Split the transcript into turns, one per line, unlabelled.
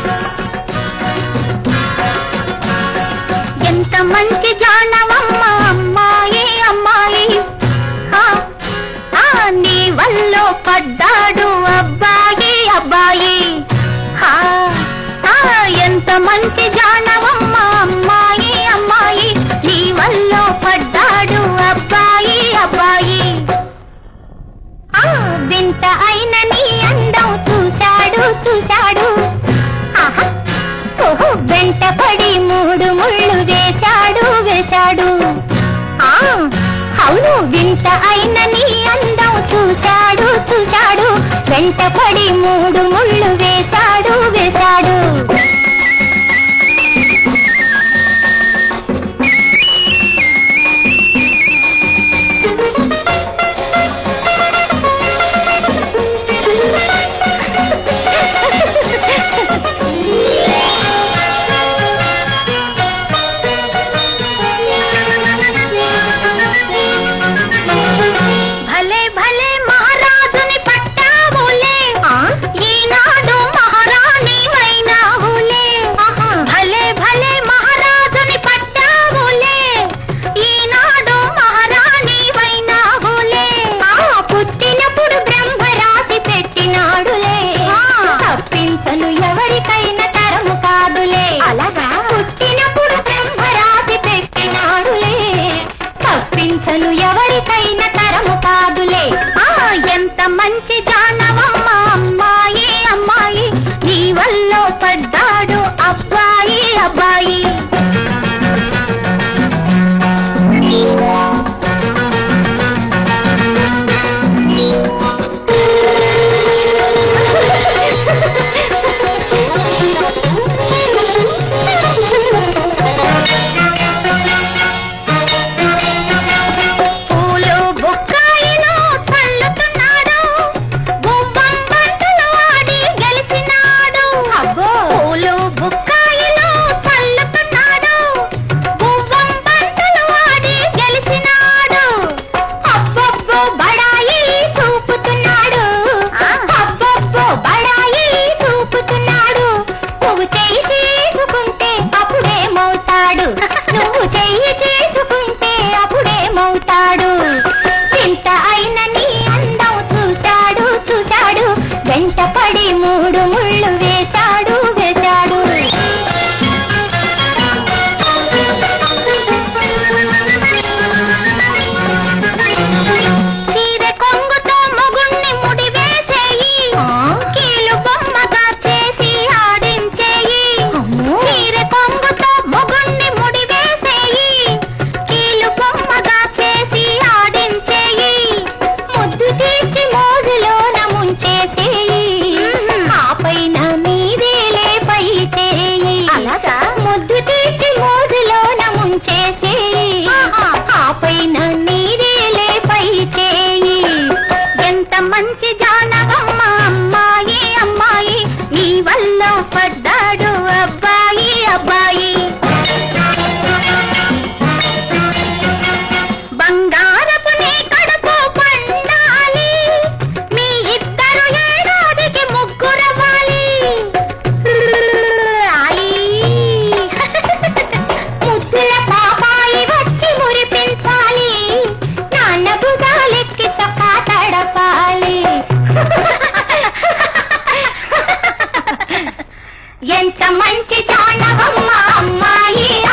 ఎంత మంచి జానవమ్మ అమ్మాయి అమ్మాయి ఆ, ఆ, నీ వల్లో పడ్డాడు అబ్బాయి అబ్బాయి ఆ, ఆ, ఎంత మంచి జానవమ్మ అమ్మాయి అమ్మాయి నీ వల్లో పడ్డాడు అబ్బాయి అబ్బాయి ఆ, వింత అయిన నీ అందం చూశాడు చూశాడు ఆహా ఓహో వెంటపడి మూడు ముళ్ళు వేశాడు వేశాడు ఆ అవును వింత అయిన నీ అందం చూశాడు చూశాడు వెంటపడి మూడు ముళ్ళు వేశాడు వేశాడు భలే భలే మహారాజుని పట్టావులే ఈనాడు మహారాణి వైనావులే భలే భలే మహారాజుని పట్టావులే ఈనాడు మహారాణి వైనావులే పుట్టినప్పుడు బ్రహ్మరాశి పెట్టినాడులే తప్పించను ఎవరికైనా తరము కాదులే అలాగా పుట్టినప్పుడు బ్రహ్మరాశి పెట్టినాడులే తప్పించను ఎవరికైనా తరము కాదులే ఆ ఎంత మంచి జానవమ్మ అమ్మాయి అమ్మాయి నీ వల్ల పడ్డాడు అబ్బాయి అబ్బాయి పూలు బుక్కాయిలు చల్లుతున్నాడు గువ్వం బంతులు ఆడి గెలిచినాడు అబ్బో పూలు బుక్కాయిలు చల్లుతున్నాడు గువ్వం బంతులు ఆడి గెలిచినాడు అబ్బబ్బో బడాయి చూపుతున్నాడు అబ్బబ్బో బడాయి చూపుతున్నాడు నువ్వు చెయ్యి చేసుకుంటే అప్పుడేమవుతాడు నువ్వు చెయ్యి చేసుకుంటే అప్పుడేమవుతాడు ఇంత అయిన నీ అందం చూశాడు చూశాడు వెంటపడి మూడు ముళ్ళు వేశాడు వేశాడు చీర కొంగుతో మొగుణ్ణి ముడి వేసేయి కీలు బొమ్మగా చేసి ఆడించేయి చీర కొంగుతో మొగుణ్ణి ముడి వేసేయి కీలు బొమ్మగా చేసి ఆడించేయి ముద్దు తీర్చి మోజులోన ముంచేసేయి ఆ పైన మీదేలే పై చేయి అలాగా ముద్దు తీర్చి మోజులోన ముంచేసేయి ఆ పైన నీదేలే పై చేయి ఎంత మంచి జానవమ్మ అమ్మాయి అమ్మాయి నీ వల్ల పడ్డాడు అబ్బాయి అబ్బాయి బంగారపు నీ కడుపు పండాలి మీ ఇద్దరు ఏడాదికి ముగ్గురవ్వాలి ఆయి. ముద్దుల పాపాయి వచ్చి మురిపించాలి నాన్న భుజాలెక్కి సొక్కా తడపాలి ఎంత మంచి జానవమ్మ అమ్మాయి